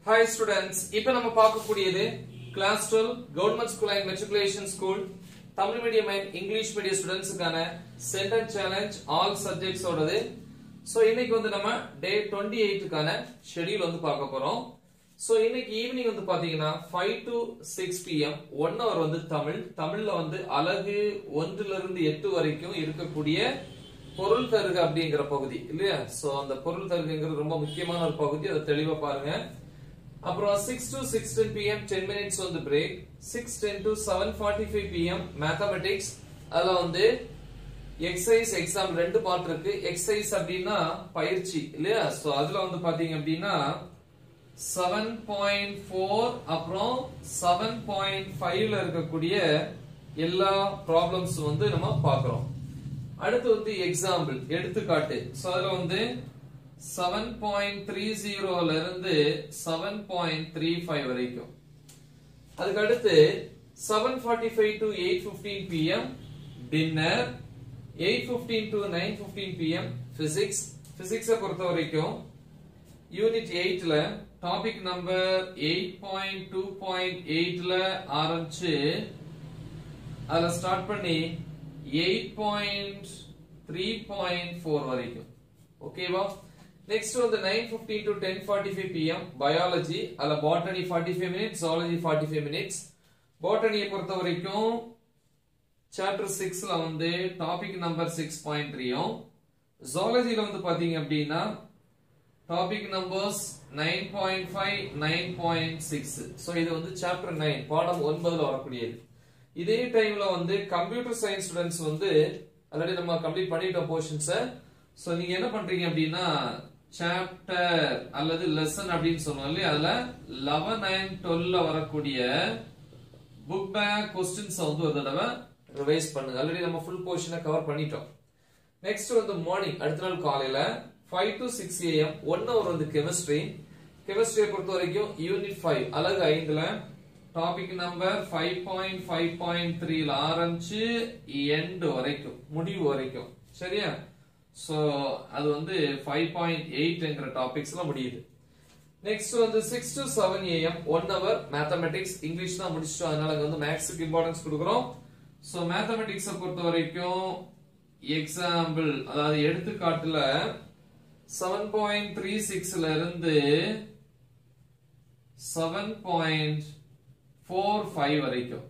hi students இப்போ நம்ம பார்க்கக்கூடியது class twelve government school and matriculation school Tamil medium and English medium ஸ்டூடெண்ட்ஸுக்கான sentence challenge all subjects ஓடது so இன்னைக்கு வந்து நம்ம டே டுவெண்ட்டி எயிட்டுக்கான ஷெடியூல் வந்து பார்க்க போறோம் ஸோ இன்னைக்கு ஈவினிங் வந்து பாத்தீங்கன்னா five to six PM one hour வந்து தமிழ் தமிழ்ல வந்து அழகு ஒன்றுல இருந்து எட்டு வரைக்கும் இருக்கக்கூடிய பொருள் தருக அப்படிங்கிற பகுதி இல்லையா சோ அந்த பொருள் தருகங்கிறது ரொம்ப முக்கியமான ஒரு பகுதி அதை தெளிவா பாருங்க அப்புறம் six to six ten PM ten minutes வந்து break six ten to seven forty five PM mathematics அதுல வந்து எக்ஸசைஸ் எக்ஸாம் ரெண்டு பார்ட் இருக்கு எக்ஸசைஸ் அப்படின்னா பயிற்சி இல்லையா சோ அதுல வந்து பாத்தீங்க அப்படின்னா செவன் பாயிண்ட் ஃபோர் அப்புறம் செவன் பாயிண்ட் ஃபைவ்ல இருக்கக்கூடிய எல்லா ப்ராப்ளம்ஸ் வந்து நம்ம பார்க்கிறோம் அடுத்து வந்து எக்ஸாம்பிள் எடுத்துக்காட்டு சோ அதுல வந்து செவன் பாயிண்ட் த்ரீ ஜீரோல இருந்து செவன் பாயிண்ட் த்ரீ ஃபைவ் வரைக்கும் அதுக்கு அடுத்து seven forty five to eight fifteen PM dinner eight fifteen to nine fifteen PM physics பிசிக்ஸை பொறுத்த வரைக்கும் யூனிட் எயிட்ல topic number eight point two point எயிட்ல ஆரம்பிச்சு அதுல ஸ்டார்ட் பண்ணி eight point three point four வரைக்கும் ஓகேவா நெக்ஸ்ட் வந்து nine fifteen to ten forty five PM biology அதுல botany forty five minutes zoology forty five minutes பாட்டனியை பொறுத்த வரைக்கும் சாப்டர் சிக்ஸ்ல வந்து டாபிக் நம்பர் சிக்ஸ் பாயிண்ட் த்ரீயும் ஜாலஜில வந்து பாத்தீங்க அப்படின்னா topic numbers nine point five nine point six so இது வந்து சாப்டர் நைன் பாடம் ஒன்பதுல வரக்கூடியது இதே டைம்ல வந்து கம்ப்யூட்டர் சயின்ஸ் ஸ்டூடெண்ட்ஸ் வந்து ஆல்ரெடி நம்ம கம்ப்ளீட் பண்ணிட்டோம் போர்ஷன்ஸை ஸோ நீங்க என்ன பண்றீங்க அப்படின்னா சாப்டர் அல்லது லெசன் அப்படின்னு சொல்லுவோம் இல்லையா அதுல லெவன் அண்ட் டுவெல்ல வரக்கூடிய புக் பேக் கொஸ்டின்ஸ் வந்து ஒரு தடவை ரிவைஸ் பண்ணுங்க ஆல்ரெடி நம்ம ஃபுல் போர்ஷனை கவர் பண்ணிட்டோம் நெக்ஸ்ட் வந்து மார்னிங் அடுத்த நாள் காலையில five to six AM one hour வந்து கெமிஸ்ட்ரி கெமிஸ்ட்ரியை பொறுத்த வரைக்கும் யூனிட் ஃபைவ் அழகு ஐந்துல topic number five point five point த்ரீல ஆரம்பிச்சு எண்ட் வரைக்கும் முடிவு வரைக்கும் சரியா சோ அது வந்து ஃபைவ் பாயிண்ட் எயிட்ங்கிற டாபிக்ஸ்ல முடியுது நெக்ஸ்ட் வந்து six to seven AM one hour mathematics English தான் முடிச்சிட்டோம் அதனால அங்க வந்து மேக்ஸுக்கு இம்பார்ட்டன்ஸ் கொடுக்குறோம் சோ மேத்தமெட்டிக்ஸை பொறுத்த வரைக்கும் எக்ஸாம்பிள் அதாவது எடுத்துக்காட்டுல செவன் பாயிண்ட் த்ரீ சிக்ஸ்ல இருந்து செவன் பாயிண்ட் ஃபோர் ஃபைவ் வரைக்கும்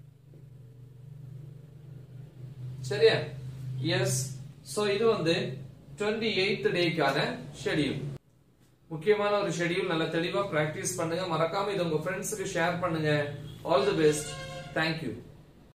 சரியா எஸ் சோ இது வந்து டுவெண்ட்டி எயித் டேக்கான ஷெடியூல் முக்கியமான ஒரு ஷெடியூல் நல்லா தெளிவா பிராக்டிஸ் பண்ணுங்க மறக்காம இது உங்க ஃப்ரெண்ட்ஸுக்கு ஷேர் பண்ணுங்க ஆல் தி பெஸ்ட் தேங்க்யூ